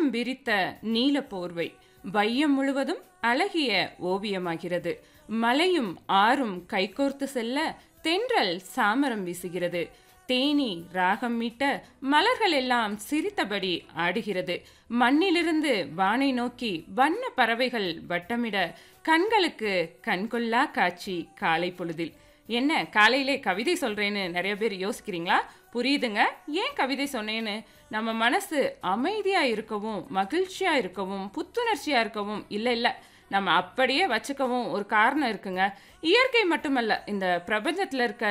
வானம் விரித்த நீல போர்வை வையம் முழுவதும் அழகிய ஓவியமாகிறது மலையும் ஆறும் கைகோர்த்து செல்ல தென்றல் சாமரம் வீசுகிறது தேனி ராகம் மீட்ட மலர்கள் எல்லாம் சிரித்தபடி ஆடுகிறது மண்ணிலிருந்து வானை நோக்கி வண்ண பறவைகள் வட்டமிட கண்களுக்கு கண்கொள்ளா காட்சி காலை பொழுதில் என்ன காலையிலே கவிதை சொல்றேன்னு நிறைய பேர் யோசிக்கிறீங்களா புரியுதுங்க ஏன் கவிதை சொன்னேன்னு நம்ம மனசு அமைதியா இருக்கவும் மகிழ்ச்சியா இருக்கவும் புத்துணர்ச்சியா இருக்கவும் இல்லை இல்லை நம்ம அப்படியே வச்சுக்கவும் ஒரு காரணம் இருக்குங்க இயற்கை மட்டுமல்ல இந்த பிரபஞ்சத்தில் இருக்க